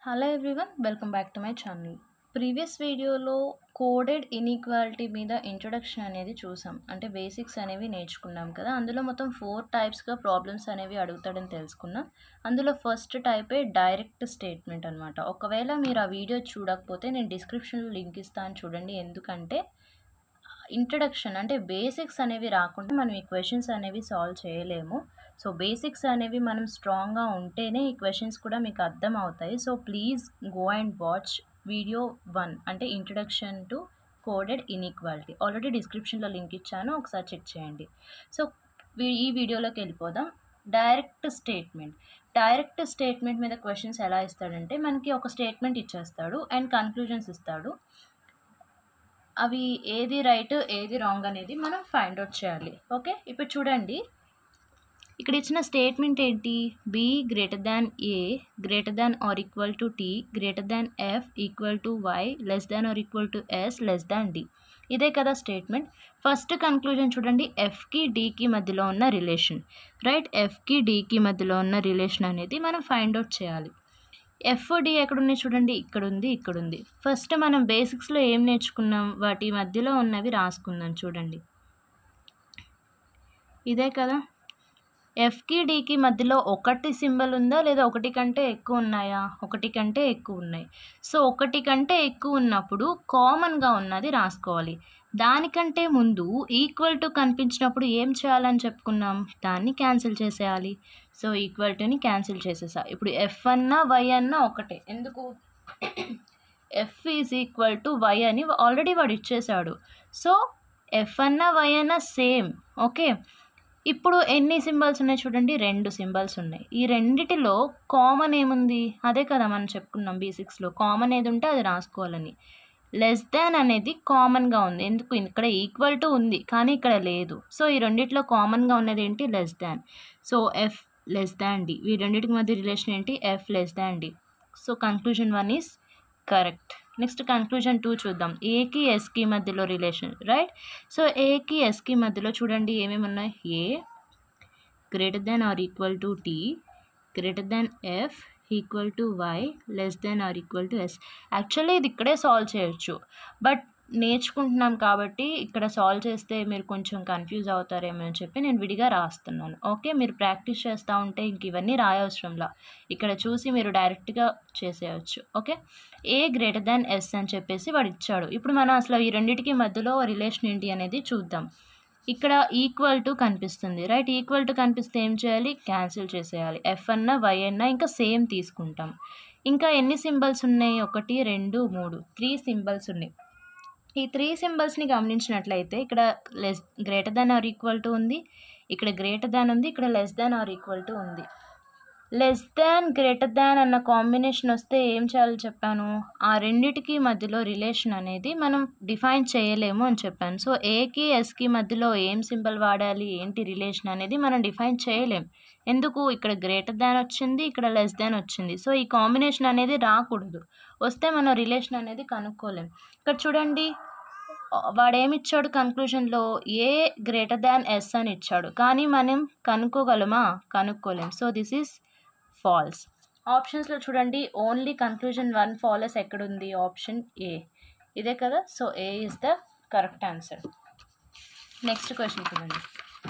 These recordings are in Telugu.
hello everyone welcome back to my channel previous వీడియోలో కోడెడ్ ఇన్ఈక్వాలిటీ మీద ఇంట్రొడక్షన్ అనేది చూసాం అంటే బేసిక్స్ అనేవి నేర్చుకున్నాం కదా అందులో మొత్తం ఫోర్ టైప్స్గా ప్రాబ్లమ్స్ అనేవి అడుగుతాడని తెలుసుకున్నాం అందులో ఫస్ట్ టైపే డైరెక్ట్ స్టేట్మెంట్ అనమాట ఒకవేళ మీరు ఆ వీడియో చూడకపోతే నేను డిస్క్రిప్షన్లో లింక్ ఇస్తాను చూడండి ఎందుకంటే ఇంట్రడక్షన్ అంటే బేసిక్స్ అనేవి రాకుండా మనం ఈ క్వశ్చన్స్ అనేవి సాల్వ్ చేయలేము సో బేసిక్స్ అనేవి మనం స్ట్రాంగ్గా ఉంటేనే ఈ క్వశ్చన్స్ కూడా మీకు అర్థం అవుతాయి so please go and watch video one అంటే introduction to coded inequality already డిస్క్రిప్షన్లో లింక్ ఇచ్చాను ఒకసారి చెక్ చేయండి సో ఈ వీడియోలోకి వెళ్ళిపోదాం డైరెక్ట్ స్టేట్మెంట్ డైరెక్ట్ స్టేట్మెంట్ మీద క్వశ్చన్స్ ఎలా ఇస్తాడంటే మనకి ఒక స్టేట్మెంట్ ఇచ్చేస్తాడు అండ్ కన్క్లూజన్స్ ఇస్తాడు అవి ఏది రైట్ ఏది రాంగ్ అనేది మనం ఫైండ్ అవుట్ చేయాలి ఓకే ఇప్పుడు చూడండి ఇక్కడ ఇచ్చిన స్టేట్మెంట్ ఏంటి B greater than A greater than or equal to T greater than F equal to Y less than or equal to S less than D ఇదే కదా స్టేట్మెంట్ ఫస్ట్ కన్క్లూజన్ చూడండి ఎఫ్కి డికి మధ్యలో ఉన్న రిలేషన్ రైట్ ఎఫ్కి డికి మధ్యలో ఉన్న రిలేషన్ అనేది మనం ఫైండ్ అవుట్ చేయాలి ఎఫ్ డి ఎక్కడున్నాయి చూడండి ఇక్కడ ఉంది ఇక్కడ ఉంది ఫస్ట్ మనం బేసిక్స్లో ఏం నేర్చుకున్నాం వాటి మధ్యలో ఉన్నవి రాసుకుందాం చూడండి ఇదే కదా ఎఫ్కి డికి మధ్యలో ఒకటి సింబల్ ఉందా లేదా ఒకటి కంటే ఎక్కువ ఉన్నాయా ఒకటి కంటే ఎక్కువ ఉన్నాయి సో ఒకటి కంటే ఎక్కువ ఉన్నప్పుడు కామన్గా ఉన్నది రాసుకోవాలి దానికంటే ముందు ఈక్వల్ టు కనిపించినప్పుడు ఏం చేయాలని చెప్పుకున్నాం దాన్ని క్యాన్సిల్ చేసేయాలి సో ఈక్వల్ టుని క్యాన్సిల్ చేసేసా ఇప్పుడు ఎఫ్ అన్నా వై అన్నా ఒకటే ఎందుకు F is equal to Y అని ఆల్రెడీ వాడు ఇచ్చేసాడు సో ఎఫ్ అన్నా వై అన్నా సేమ్ ఓకే ఇప్పుడు ఎన్ని సింబల్స్ ఉన్నాయి చూడండి రెండు సింబల్స్ ఉన్నాయి ఈ రెండిటిలో కామన్ ఏముంది అదే కదా మనం చెప్పుకున్నాం బేసిక్స్లో కామన్ ఏది ఉంటే అది రాసుకోవాలని లెస్ దాన్ అనేది కామన్గా ఉంది ఎందుకు ఇక్కడ ఈక్వల్ టు ఉంది కానీ ఇక్కడ లేదు సో ఈ రెండిట్లో కామన్గా ఉన్నది ఏంటి less than so F less than D ఈ రెండింటికి మధ్య రిలేషన్ ఏంటి F less than D so conclusion one is correct next conclusion two చూద్దాం ఏకి ఎస్కి మధ్యలో రిలేషన్ రైట్ సో ఏకి ఎస్కి మధ్యలో చూడండి ఏమేమి ఉన్నాయి A greater than or equal to T greater than F equal to Y less than or equal to S actually ఇది ఇక్కడే సాల్వ్ చేయొచ్చు బట్ నేర్చుకుంటున్నాం కాబట్టి ఇక్కడ సాల్వ్ చేస్తే మీరు కొంచెం కన్ఫ్యూజ్ అవుతారేమో అని చెప్పి నేను విడిగా రాస్తున్నాను ఓకే మీరు ప్రాక్టీస్ చేస్తూ ఉంటే ఇంక ఇవన్నీ రాయవసరంలా ఇక్కడ చూసి మీరు డైరెక్ట్గా చేసేయచ్చు okay A greater than S అని చెప్పేసి వాడు ఇచ్చాడు ఇప్పుడు మనం అసలు ఈ రెండింటికి మధ్యలో రిలేషన్ ఏంటి అనేది చూద్దాం ఇక్కడ ఈక్వల్ టు కనిపిస్తుంది రైట్ ఈక్వల్ టు కనిపిస్తే ఏం చేయాలి క్యాన్సిల్ చేసేయాలి ఎఫ్ అన్న వై అన్న ఇంకా సేమ్ తీసుకుంటాం ఇంకా ఎన్ని సింబల్స్ ఉన్నాయి ఒకటి రెండు మూడు త్రీ సింబల్స్ ఉన్నాయి ఈ త్రీ సింబల్స్ని గమనించినట్లయితే ఇక్కడ less greater than or equal to ఉంది ఇక్కడ గ్రేటర్ దాన్ ఉంది ఇక్కడ less than or equal to ఉంది లెస్ దాన్ గ్రేటర్ దాన్ అన్న కాంబినేషన్ వస్తే ఏం చేయాలో చెప్పాను ఆ రెండిటికి మధ్యలో రిలేషన్ అనేది మనం డిఫైన్ చేయలేము అని చెప్పాను సో ఏకి ఎస్కి మధ్యలో ఏం సింబల్ వాడాలి ఏంటి రిలేషన్ అనేది మనం డిఫైన్ చేయలేం ఎందుకు ఇక్కడ గ్రేటర్ దాన్ వచ్చింది ఇక్కడ లెస్ దాన్ వచ్చింది సో ఈ కాంబినేషన్ అనేది రాకూడదు వస్తే మనం రిలేషన్ అనేది కనుక్కోలేం ఇక్కడ చూడండి వాడేమిచ్చాడు కన్క్లూజన్లో ఏ గ్రేటర్ దాన్ ఎస్ అని ఇచ్చాడు కానీ మనం కనుక్కోగలమా కనుక్కోలేం సో దిస్ ఈజ్ ఫాల్స్ ఆప్షన్స్లో చూడండి ఓన్లీ కన్క్లూజన్ వన్ ఫాలస్ ఎక్కడుంది ఆప్షన్ ఏ ఇదే కదా so A is the correct answer next question చూడండి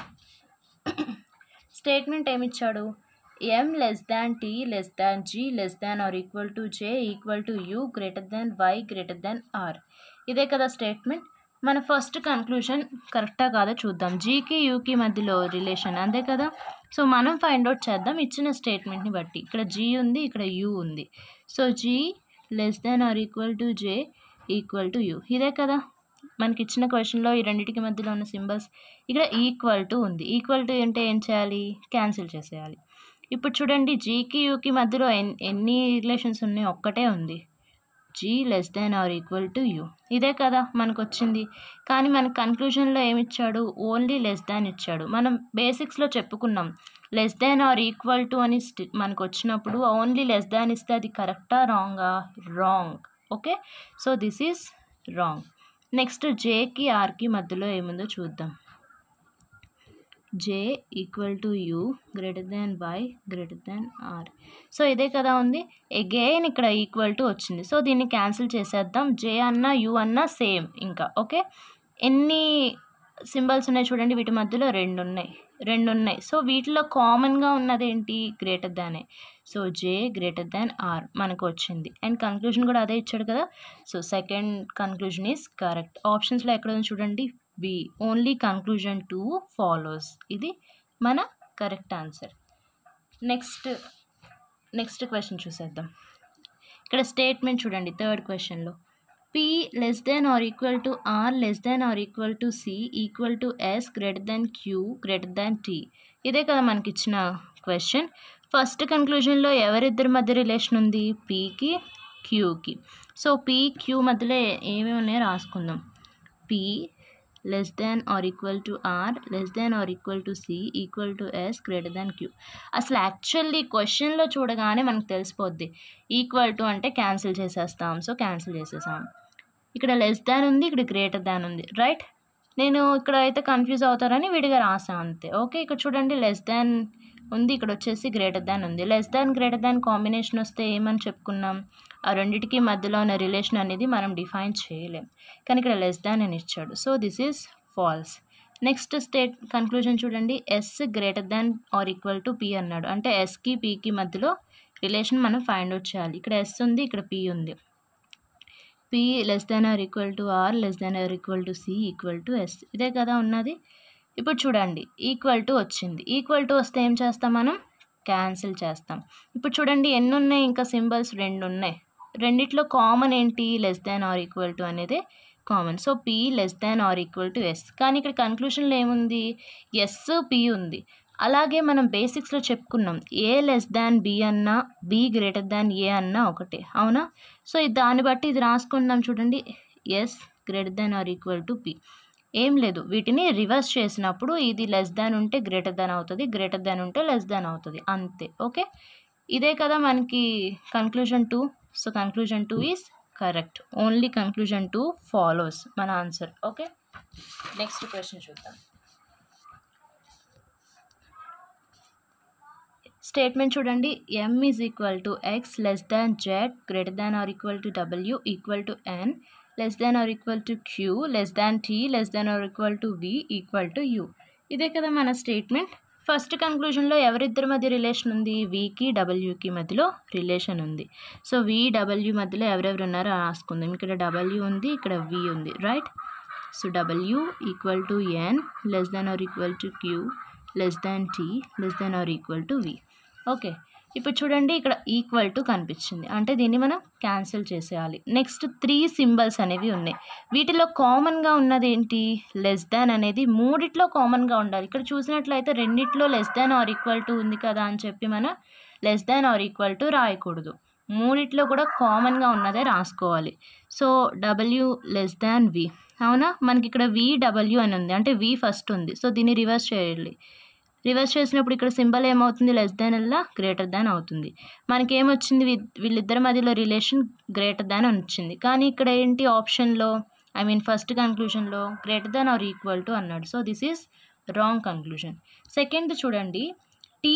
స్టేట్మెంట్ ఏమిచ్చాడు M less than T less than G less than or equal to J equal to U greater than Y greater than R ఇదే కదా స్టేట్మెంట్ మన ఫస్ట్ కన్క్లూజన్ కరెక్టా కాదా చూద్దాం జీకి యూకి మధ్యలో రిలేషన్ అంతే కదా సో మనం ఫైండ్ అవుట్ చేద్దాం ఇచ్చిన స్టేట్మెంట్ని బట్టి ఇక్కడ జీ ఉంది ఇక్కడ యూ ఉంది so G less than or equal to J equal to U ఇదే కదా మనకి ఇచ్చిన క్వశ్చన్లో ఈ రెండింటికి మధ్యలో ఉన్న సింబల్స్ ఇక్కడ ఈక్వల్ టు ఉంది ఈక్వల్ టు అంటే ఏం చేయాలి క్యాన్సిల్ చేసేయాలి ఇప్పుడు చూడండి జీకి యూకి మధ్యలో ఎన్ ఎన్ని రిలేషన్స్ ఉన్నాయి ఒక్కటే ఉంది G less than or equal to U ఇదే కదా మనకు వచ్చింది కానీ మన కన్క్లూజన్లో ఏమిచ్చాడు ఓన్లీ లెస్ దాన్ ఇచ్చాడు మనం బేసిక్స్లో చెప్పుకున్నాం less than or equal to అని మనకు వచ్చినప్పుడు ఓన్లీ లెస్ దాన్ ఇస్తే అది కరెక్టా రాంగా wrong okay so this is wrong next జేకి ఆర్కి మధ్యలో ఏముందో చూద్దాం J equal to U greater than Y greater than R so ఇదే కదా ఉంది అగైన్ ఇక్కడ ఈక్వల్ టు వచ్చింది సో దీన్ని క్యాన్సిల్ చేసేద్దాం జే అన్న యూ అన్న సేమ్ ఇంకా ఓకే ఎన్ని సింబల్స్ ఉన్నాయి చూడండి వీటి మధ్యలో రెండు ఉన్నాయి రెండు ఉన్నాయి సో వీటిలో కామన్గా ఉన్నది ఏంటి గ్రేటర్ దానే so J greater than R మనకు వచ్చింది అండ్ కన్క్లూజన్ కూడా అదే ఇచ్చాడు కదా so second conclusion is correct ఆప్షన్స్లో ఎక్కడ ఉంది చూడండి B only conclusion two follows ఇది మన correct answer next next question చూసేద్దాం ఇక్కడ స్టేట్మెంట్ చూడండి థర్డ్ క్వశ్చన్లో P less than or equal to R less than or equal to C equal to S greater than Q greater than T ఇదే కదా మనకి ఇచ్చిన క్వశ్చన్ ఫస్ట్ కన్క్లూజన్లో ఎవరిద్దరి మధ్య రిలేషన్ ఉంది పీకి క్యూకి సో పీ క్యూ మధ్యలో ఏమేమి ఉన్నాయో రాసుకుందాం P less than or equal to R less than or equal to C equal to S greater than Q అసలు యాక్చువల్లీ క్వశ్చన్లో చూడగానే మనకు తెలిసిపోద్ది ఈక్వల్ టు అంటే క్యాన్సిల్ చేసేస్తాం సో క్యాన్సిల్ చేసేసాం ఇక్కడ లెస్ దాన్ ఉంది ఇక్కడ గ్రేటర్ దాన్ ఉంది రైట్ నేను ఇక్కడ అయితే కన్ఫ్యూజ్ అవుతారని విడిగా రాసాను అంతే ఓకే ఇక్కడ చూడండి లెస్ దాన్ ఉంది ఇక్కడ వచ్చేసి గ్రేటర్ దాన్ ఉంది less than greater than combination వస్తే ఏమని చెప్పుకున్నాం ఆ రెండింటికి మధ్యలో ఉన్న రిలేషన్ అనేది మనం డిఫైన్ చేయలేం కానీ ఇక్కడ లెస్ దాన్ అని ఇచ్చాడు so this is false next state conclusion చూడండి S greater than or equal to P అన్నాడు అంటే ఎస్కి పీకి మధ్యలో రిలేషన్ మనం ఫైండ్ అవుట్ చేయాలి ఇక్కడ ఎస్ ఉంది ఇక్కడ పి ఉంది P less than or equal to R less than or equal to C equal to S ఇదే కదా ఉన్నది ఇప్పుడు చూడండి ఈక్వల్ టు వచ్చింది ఈక్వల్ టు వస్తే ఏం చేస్తాం మనం క్యాన్సిల్ చేస్తాం ఇప్పుడు చూడండి ఎన్ని ఉన్నాయి ఇంకా సింబల్స్ రెండు ఉన్నాయి రెండిట్లో కామన్ ఏంటి less than or equal to అనేది common so P less than or equal to S కానీ ఇక్కడ కన్క్లూషన్లో ఏముంది ఎస్ పి ఉంది అలాగే మనం బేసిక్స్లో చెప్పుకున్నాం ఏ లెస్ దాన్ బి అన్నా బి గ్రేటర్ దాన్ ఏ అన్నా ఒకటే అవునా సో ఇది దాన్ని బట్టి ఇది రాసుకుందాం చూడండి S greater than or equal to P ఏం లేదు వీటిని రివర్స్ చేసినప్పుడు ఇది లెస్ దాన్ ఉంటే గ్రేటర్ దాన్ అవుతుంది గ్రేటర్ దాన్ ఉంటే లెస్ దాన్ అవుతుంది అంతే ఓకే ఇదే కదా మనకి conclusion two so conclusion two is correct only conclusion two follows మన ఆన్సర్ ఓకే నెక్స్ట్ క్వశ్చన్ చూద్దాం స్టేట్మెంట్ చూడండి M is equal to X less than Z greater than or equal to W equal to N less than or equal to Q less than T less than or equal to V equal to U ఇదే కదా మన స్టేట్మెంట్ ఫస్ట్ కన్క్లూజన్లో ఎవరిద్దరి మధ్య రిలేషన్ ఉంది వికి డబ్ల్యూకి మధ్యలో రిలేషన్ ఉంది సో వి డబ్ల్యూ మధ్యలో ఎవరెవరు ఉన్నారో రాసుకుందాం ఇక్కడ డబ్ల్యూ ఉంది ఇక్కడ వి ఉంది right so W equal to N less than or equal to Q less than T less than or equal to V okay ఇప్పుడు చూడండి ఇక్కడ ఈక్వల్ టు కనిపించింది అంటే దీన్ని మనం క్యాన్సిల్ చేసేయాలి నెక్స్ట్ త్రీ సింబల్స్ అనేవి ఉన్నాయి వీటిలో కామన్గా ఉన్నది ఏంటి లెస్ దాన్ అనేది మూడిట్లో కామన్గా ఉండాలి ఇక్కడ చూసినట్లయితే రెండిట్లో less than or equal to ఉంది కదా అని చెప్పి మనం less than or equal to రాయకూడదు మూడిట్లో కూడా కామన్గా ఉన్నదే రాసుకోవాలి so W less than V అవునా మనకి ఇక్కడ వి డబ్ల్యూ అని ఉంది అంటే వి ఫస్ట్ ఉంది సో దీన్ని రివర్స్ చేయాలి రివర్స్ చేసినప్పుడు ఇక్కడ సింబల్ ఏమవుతుంది లెస్ దాన్ అలా గ్రేటర్ దాన్ అవుతుంది మనకి ఏమొచ్చింది వీళ్ళిద్దరి మధ్యలో రిలేషన్ గ్రేటర్ దాన్ అని వచ్చింది కానీ ఇక్కడ ఏంటి ఆప్షన్లో ఐ మీన్ ఫస్ట్ కన్క్లూజన్లో greater than or equal to అన్నాడు so this is wrong conclusion second చూడండి T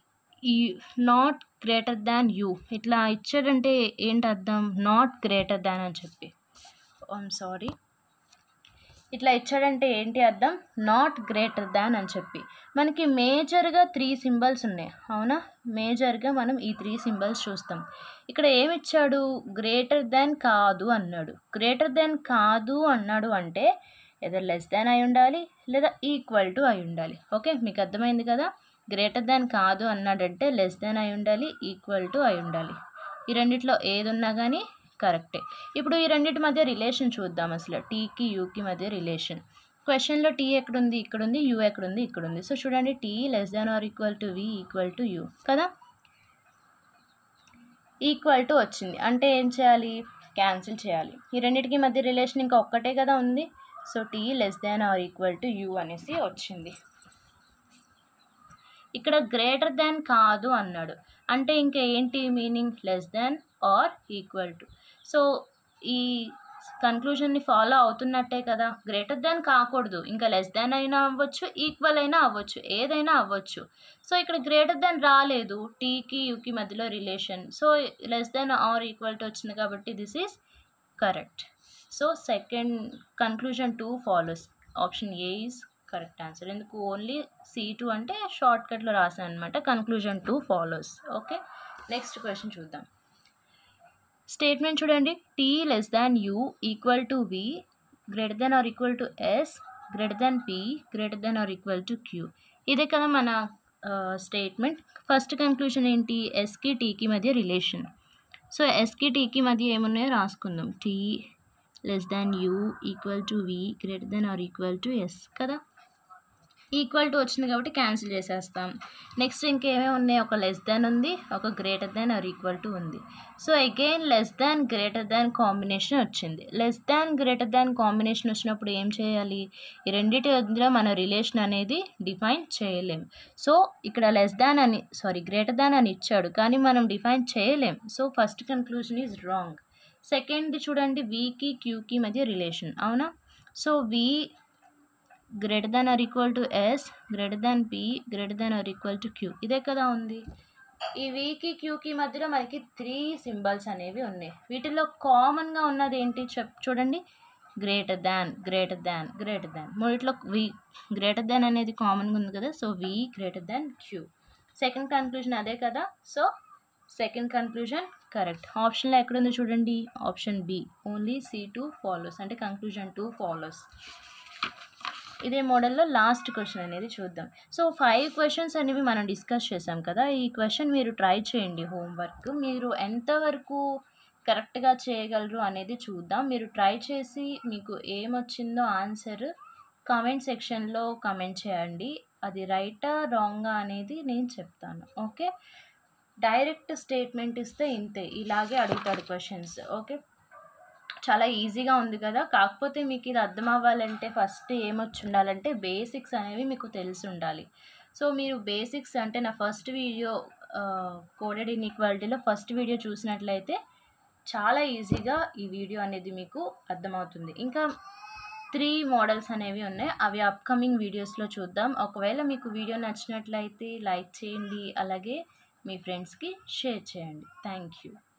not greater than U ఇట్లా ఇచ్చాడంటే ఏంటి అర్థం నాట్ గ్రేటర్ దాన్ అని చెప్పి ఐమ్ సారీ ఇట్లా ఇచ్చాడంటే ఏంటి అర్థం నాట్ గ్రేటర్ దాన్ అని చెప్పి మనకి మేజర్గా త్రీ సింబల్స్ ఉన్నాయి అవునా మేజర్గా మనం ఈ త్రీ సింబల్స్ చూస్తాం ఇక్కడ ఏమి ఇచ్చాడు గ్రేటర్ దాన్ కాదు అన్నాడు గ్రేటర్ దాన్ కాదు అన్నాడు అంటే ఏదో లెస్ దాన్ అయి ఉండాలి లేదా ఈక్వల్ టు అయి ఉండాలి ఓకే మీకు అర్థమైంది కదా గ్రేటర్ దాన్ కాదు అన్నాడంటే లెస్ దాన్ అయి ఉండాలి ఈక్వల్ టు అయి ఉండాలి ఈ రెండిట్లో ఏది ఉన్నా కానీ కరెక్టే ఇప్పుడు ఈ రెండింటి మధ్య రిలేషన్ చూద్దాం అసలు టీకి యూకి మధ్య రిలేషన్ క్వశ్చన్లో టీ ఎక్కడుంది ఇక్కడ ఉంది యూ ఎక్కడుంది ఇక్కడ ఉంది సో చూడండి T less than or equal to V equal to U కదా ఈక్వల్ టు వచ్చింది అంటే ఏం చేయాలి క్యాన్సిల్ చేయాలి ఈ రెండింటికి మధ్య రిలేషన్ ఇంకా ఒక్కటే కదా ఉంది so T less than or equal to U అనేసి వచ్చింది ఇక్కడ గ్రేటర్ దాన్ కాదు అన్నాడు అంటే ఇంకా ఏంటి meaning less than or equal to so ఈ కన్క్లూజన్ని ఫాలో అవుతున్నట్టే కదా గ్రేటర్ దాన్ కాకూడదు ఇంకా లెస్ దాన్ అయినా అవ్వచ్చు ఈక్వల్ అయినా అవ్వచ్చు ఏదైనా అవ్వచ్చు సో ఇక్కడ గ్రేటర్ దాన్ రాలేదు టీకి యూకి మధ్యలో relation so less than or equal to వచ్చింది కాబట్టి this is correct so second conclusion two follows option A is correct answer ఎందుకు ఓన్లీ సి టూ అంటే షార్ట్ కట్లో రాసాను అనమాట conclusion two follows okay next question చూద్దాం స్టేట్మెంట్ చూడండి T less than U equal to V greater than or equal to S greater than P greater than or equal to Q ఇదే కదా మన స్టేట్మెంట్ ఫస్ట్ కన్క్లూజన్ ఏంటి ఎస్కి టీకి మధ్య రిలేషన్ సో ఎస్కి టీకి మధ్య ఏమున్నాయో రాసుకుందాం T less than U equal to V greater than or equal to S కదా ఈక్వల్ టు వచ్చింది కాబట్టి క్యాన్సిల్ చేసేస్తాం నెక్స్ట్ ఇంకేమేమి ఉన్నాయి ఒక లెస్ దాన్ ఉంది ఒక greater than or equal to ఉంది so again less than greater than combination వచ్చింది less than greater than combination వచ్చినప్పుడు ఏం చేయాలి ఈ రెండింటి మధ్యలో మన రిలేషన్ అనేది డిఫైన్ చేయలేం సో ఇక్కడ లెస్ దాన్ అని సారీ గ్రేటర్ దాన్ అని ఇచ్చాడు కానీ మనం డిఫైన్ చేయలేం so first conclusion is wrong సెకండ్ది చూడండి వీకి క్యూకి మధ్య రిలేషన్ అవునా so V greater than or equal to S greater than P greater than or equal to Q ఇదే కదా ఉంది ఈ వీకి క్యూకి మధ్యలో మనకి త్రీ సింబల్స్ అనేవి ఉన్నాయి వీటిల్లో కామన్గా ఉన్నది ఏంటి చెప్ చూడండి greater than greater than greater than మూడిట్లో వి గ్రేటర్ దాన్ అనేది కామన్గా ఉంది కదా so V greater than Q second conclusion అదే కదా సో సెకండ్ కన్క్లూజన్ కరెక్ట్ ఆప్షన్లో ఎక్కడుంది చూడండి option B only C two follows అంటే కన్క్లూజన్ టూ ఫాలోస్ ఇదే మోడల్లో లాస్ట్ క్వశ్చన్ అనేది చూద్దాం సో ఫైవ్ క్వశ్చన్స్ అనేవి మనం డిస్కస్ చేసాం కదా ఈ క్వశ్చన్ మీరు ట్రై చేయండి హోంవర్క్ మీరు ఎంతవరకు కరెక్ట్గా చేయగలరు అనేది చూద్దాం మీరు ట్రై చేసి మీకు ఏమొచ్చిందో ఆన్సర్ కామెంట్ సెక్షన్లో కామెంట్ చేయండి అది రైటా రాంగా అనేది నేను చెప్తాను ఓకే డైరెక్ట్ స్టేట్మెంట్ ఇస్తే ఇంతే ఇలాగే అడుగుతాడు క్వశ్చన్స్ ఓకే చాలా ఈజీగా ఉంది కదా కాకపోతే మీకు ఇది అర్థం అవ్వాలంటే ఫస్ట్ ఏమొచ్చి ఉండాలంటే బేసిక్స్ అనేవి మీకు తెలిసి ఉండాలి సో మీరు బేసిక్స్ అంటే నా ఫస్ట్ వీడియో కోడెడ్ ఇన్ఈక్వాలిటీలో ఫస్ట్ వీడియో చూసినట్లయితే చాలా ఈజీగా ఈ వీడియో అనేది మీకు అర్థమవుతుంది ఇంకా త్రీ మోడల్స్ అనేవి ఉన్నాయి అవి అప్కమింగ్ వీడియోస్లో చూద్దాం ఒకవేళ మీకు వీడియో నచ్చినట్లయితే లైక్ చేయండి అలాగే మీ ఫ్రెండ్స్కి షేర్ చేయండి థ్యాంక్ యూ